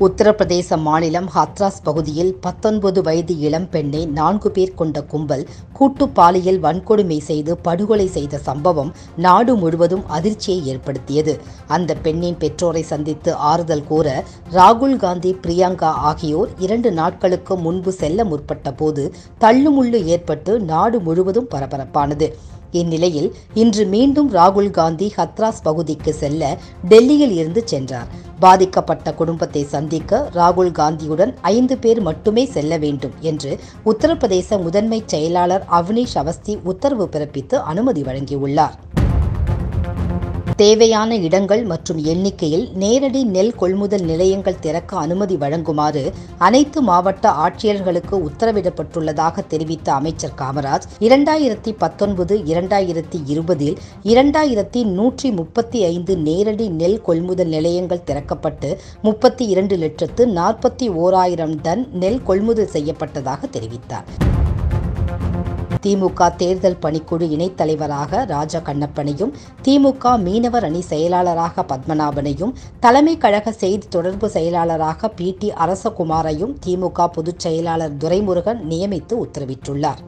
உத்தரப்பிரதேச மாநிலம் ஹத்ராஸ் பகுதியில் பத்தொன்பது வயது இளம் பெண்ணை நான்கு பேர் கொண்ட கும்பல் கூட்டு பாலியல் வன்கொடுமை செய்து படுகொலை செய்த சம்பவம் நாடு முழுவதும் அதிர்ச்சியை ஏற்படுத்தியது அந்த பெண்ணின் பெற்றோரை சந்தித்து ஆறுதல் கூற ராகுல் காந்தி பிரியங்கா ஆகியோர் இரண்டு நாட்களுக்கு முன்பு செல்ல முற்பட்ட போது தள்ளுமுள்ளு ஏற்பட்டு நாடு முழுவதும் பரபரப்பானது இந்நிலையில் இன்று மீண்டும் ராகுல் காந்தி ஹத்ராஸ் பகுதிக்கு செல்ல டெல்லியில் இருந்து சென்றார் பாதிக்கப்பட்ட குடும்பத்தை சந்திக்க ராகுல் காந்தியுடன் ஐந்து பேர் மட்டுமே செல்ல வேண்டும் என்று உத்தரப்பிரதேச முதன்மை செயலாளர் அவனீஷ் அவஸ்தி உத்தரவு பிறப்பித்து அனுமதி வழங்கியுள்ளார் தேவையான இடங்கள் மற்றும் எண்ணிக்கையில் நேரடி நெல் கொள்முதல் நிலையங்கள் திறக்க அனுமதி வழங்குமாறு அனைத்து மாவட்ட ஆட்சியர்களுக்கு உத்தரவிடப்பட்டுள்ளதாக தெரிவித்த அமைச்சர் காமராஜ் இரண்டாயிரத்தி பத்தொன்பது இரண்டாயிரத்தி இருபதில் இரண்டாயிரத்தி நூற்றி முப்பத்தி ஐந்து நேரடி நெல் கொள்முதல் நிலையங்கள் திறக்கப்பட்டு முப்பத்தி இரண்டு லட்சத்து நாற்பத்தி ஓராயிரம் டன் நெல் கொள்முதல் செய்யப்பட்டதாக தெரிவித்தார் திமுக தேர்தல் பணிக்குழு இணைத் தலைவராக ராஜா கண்ணப்பனையும் திமுக மீனவர் அணி செயலாளராக பத்மநாபனையும் தலைமை கழக செய்தி தொடர்பு செயலாளராக பி டி அரசகுமாரையும் திமுக பொதுச் செயலாளர் துரைமுருகன் நியமித்து உத்தரவிட்டுள்ளார்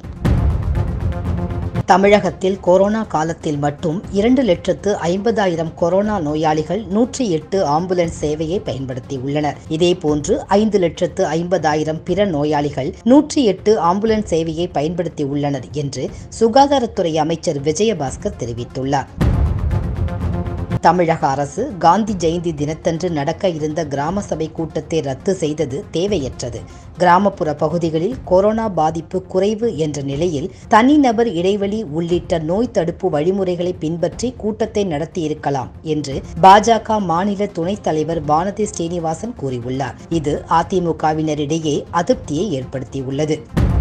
தமிழகத்தில் கொரோனா காலத்தில் மட்டும் இரண்டு லட்சத்து ஐம்பதாயிரம் கொரோனா நோயாளிகள் நூற்றி எட்டு ஆம்புலன்ஸ் சேவையை பயன்படுத்தியுள்ளனர் இதேபோன்று ஐந்து லட்சத்து ஐம்பதாயிரம் பிற நோயாளிகள் நூற்றி எட்டு ஆம்புலன்ஸ் சேவையை பயன்படுத்தியுள்ளனர் என்று சுகாதாரத்துறை அமைச்சர் விஜயபாஸ்கர் தெரிவித்துள்ளார் தமிழக அரசு காந்தி ஜெயந்தி தினத்தன்று நடக்க இருந்த கிராம சபை கூட்டத்தை ரத்து செய்தது தேவையற்றது கிராமப்புற பகுதிகளில் கொரோனா பாதிப்பு குறைவு என்ற நிலையில் தனிநபர் இடைவெளி உள்ளிட்ட நோய் தடுப்பு வழிமுறைகளை பின்பற்றி கூட்டத்தை நடத்தியிருக்கலாம் என்று பாஜக மாநில துணைத் தலைவர் வானதி ஸ்ரீனிவாசன் கூறியுள்ளார் இது அதிமுகவினரிடையே அதிருப்தியை ஏற்படுத்தியுள்ளது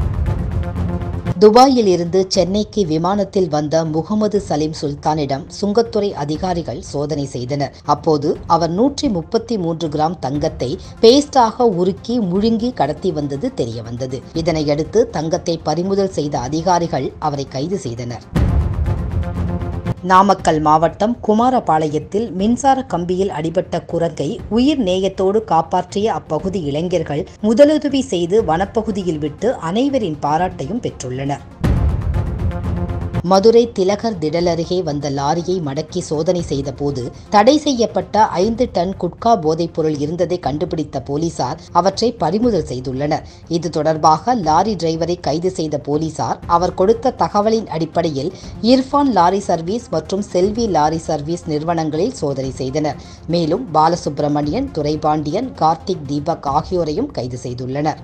துபாயில் இருந்து சென்னைக்கு விமானத்தில் வந்த முகமது சலீம் சுல்தானிடம் சுங்கத்துறை அதிகாரிகள் சோதனை செய்தனர் அப்போது அவர் நூற்றி முப்பத்தி மூன்று கிராம் தங்கத்தை பேஸ்டாக உருக்கி முழுங்கி கடத்தி வந்தது தெரியவந்தது இதனையடுத்து தங்கத்தை பறிமுதல் செய்த அதிகாரிகள் அவரை கைது செய்தனர் நாமக்கல் மாவட்டம் குமாரபாளையத்தில் மின்சார கம்பியில் அடிபட்ட குரங்கை உயிர் நேயத்தோடு காப்பாற்றிய அப்பகுதி இளைஞர்கள் முதலுதவி செய்து வனப்பகுதியில் விட்டு அனைவரின் பாராட்டையும் பெற்றுள்ளனர் மதுரை திலகர் திடல் அருகே வந்த லாரியை மடக்கி சோதனை செய்தபோது தடை செய்யப்பட்ட ஐந்து டன் குட்கா போதைப்பொருள் இருந்ததை கண்டுபிடித்த போலீசார் அவற்றை பறிமுதல் செய்துள்ளனர் இது தொடர்பாக லாரி டிரைவரை கைது செய்த போலீசார் அவர் கொடுத்த தகவலின் அடிப்படையில் இர்ஃபான் லாரி சர்வீஸ் மற்றும் செல்வி லாரி சர்வீஸ் நிறுவனங்களில் சோதனை செய்தனர் மேலும் பாலசுப்பிரமணியன் துரைபாண்டியன் கார்த்திக் தீபக் ஆகியோரையும் கைது செய்துள்ளனர்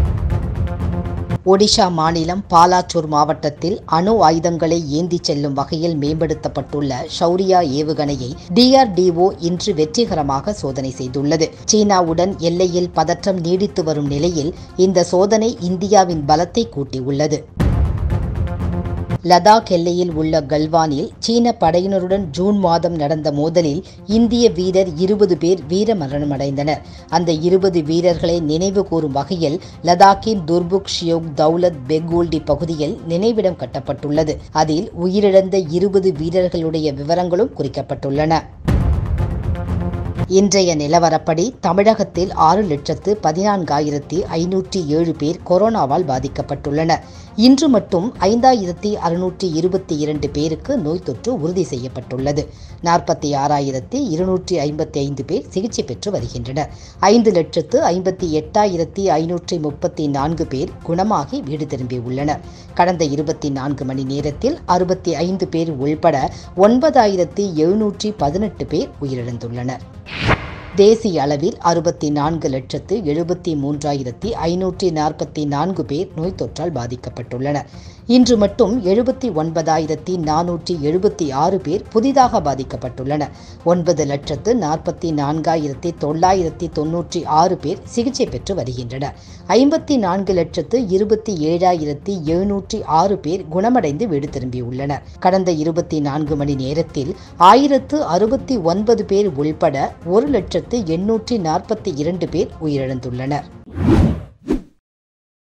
ஒடிஷா மாநிலம் பாலாச்சூர் மாவட்டத்தில் அணு ஆயுதங்களை ஏந்திச் செல்லும் வகையில் மேம்படுத்தப்பட்டுள்ள ஷௌரியா ஏவுகணையை டிஆர்டிஓ இன்று வெற்றிகரமாக சோதனை செய்துள்ளது சீனாவுடன் எல்லையில் பதற்றம் நீடித்து வரும் நிலையில் இந்த சோதனை இந்தியாவின் பலத்தை கூட்டியுள்ளது லடாக் எல்லையில் உள்ள கல்வானில் சீன படையினருடன் ஜூன் மாதம் நடந்த மோதலில் இந்திய வீரர் இருபது பேர் வீர மரணமடைந்தனர் அந்த இருபது வீரர்களை நினைவு கூறும் வகையில் லடாக்கின் துர்புக் ஷியோக் தௌலத் பெகூல்டி பகுதியில் நினைவிடம் கட்டப்பட்டுள்ளது அதில் உயிரிழந்த இருபது வீரர்களுடைய விவரங்களும் குறிக்கப்பட்டுள்ளன இன்றைய நிலவரப்படி தமிழகத்தில் ஆறு லட்சத்து பதினான்காயிரத்தி ஐநூற்றி ஏழு பேர் கொரோனாவால் பாதிக்கப்பட்டுள்ளனர் இன்று மட்டும் ஐந்தாயிரத்தி அறுநூற்றி இருபத்தி இரண்டு பேருக்கு நோய் தொற்று உறுதி செய்யப்பட்டுள்ளது நாற்பத்தி ஆறாயிரத்தி இருநூற்றி ஐம்பத்தி ஐந்து பேர் சிகிச்சை பெற்று வருகின்றனர் ஐந்து லட்சத்து ஐம்பத்தி எட்டாயிரத்தி ஐநூற்றி முப்பத்தி நான்கு பேர் குணமாகி வீடு திரும்பியுள்ளனர் கடந்த இருபத்தி நான்கு மணி நேரத்தில் அறுபத்தி ஐந்து பேர் உள்பட ஒன்பதாயிரத்தி எழுநூற்றி பதினெட்டு பேர் உயிரிழந்துள்ளனர் தேசிய அளவில் அறுபத்தி நான்கு லட்சத்து எழுபத்தி மூன்றாயிரத்தி ஐநூற்றி நாற்பத்தி நான்கு பேர் நோய் தொற்றால் பாதிக்கப்பட்டுள்ளனர் இன்று மட்டும் எழுபத்தி ஒன்பதாயிரத்தி நானூற்றி எழுபத்தி ஆறு பேர் புதிதாக பாதிக்கப்பட்டுள்ளனர் ஒன்பது லட்சத்து நாற்பத்தி நான்காயிரத்தி தொள்ளாயிரத்தி தொன்னூற்றி ஆறு பேர் சிகிச்சை பெற்று வருகின்றனர் ஐம்பத்தி நான்கு லட்சத்து இருபத்தி ஏழாயிரத்தி எழுநூற்றி ஆறு பேர் குணமடைந்து வீடு திரும்பியுள்ளனர் கடந்த இருபத்தி நான்கு மணி நேரத்தில் ஆயிரத்து அறுபத்தி ஒன்பது பேர் உள்பட ஒரு லட்சத்து எண்ணூற்றி நாற்பத்தி இரண்டு பேர் உயிரிழந்துள்ளனர்